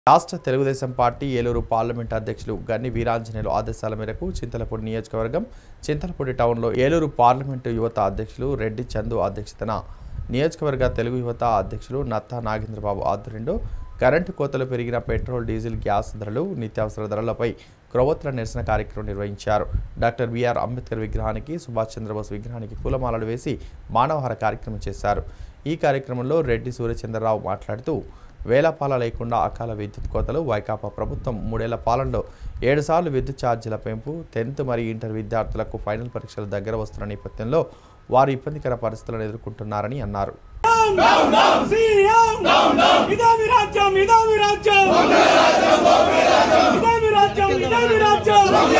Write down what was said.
రాష్ట్ర Telugu Desam party Eluru parliament అధ్యక్షులు గన్ని వీరాంజనేయులు ఆదేశాల మేరకు చింతలపూడి నియోజకవర్గం చింతలపూడి టౌన్లో ఏలూరు పార్లమెంటు యువత అధ్యక్షులు రెడ్డి చందు అధ్యక్షతన నియోజకవర్గ తెలుగు యువత అధ్యక్షులు నత్తా నాగేంద్రబాబు ఆధ్వర్యంలో కరెంటు కోతలు పెరిగిన పెట్రోల్ డీజిల్ గ్యాస్ ధరలు నిత్యావసర ధరలపై క్రొవ్వొత్తుల నిరసన కార్యక్రమం నిర్వహించారు డాక్టర్ బిఆర్ అంబేద్కర్ విగ్రహానికి సుభాష్ చంద్రబోస్ విగ్రహానికి పూలమాలలు వేసి మానవహార కార్యక్రమం చేశారు ఈ కార్యక్రమంలో రెడ్డి సూర్యచంద్రరావు మాట్లాడుతూ వేలపాల లేకుండా అకాల విద్యుత్ కోతలు వైకాపా ప్రభుత్వం మూడేళ్ల పాలనలో ఏడుసార్లు విద్యుత్ ఛార్జీల పెంపు టెన్త్ మరియు ఇంటర్ విద్యార్థులకు ఫైనల్ పరీక్షలు దగ్గర వస్తున్న నేపథ్యంలో వారు ఇబ్బందికర పరిస్థితులను ఎదుర్కొంటున్నారని అన్నారు సీఎం ఇదామి రాజ్యం ఇదామి రాజ్యం ఇదామి రాజ్యం ఇదామి రాజ్యం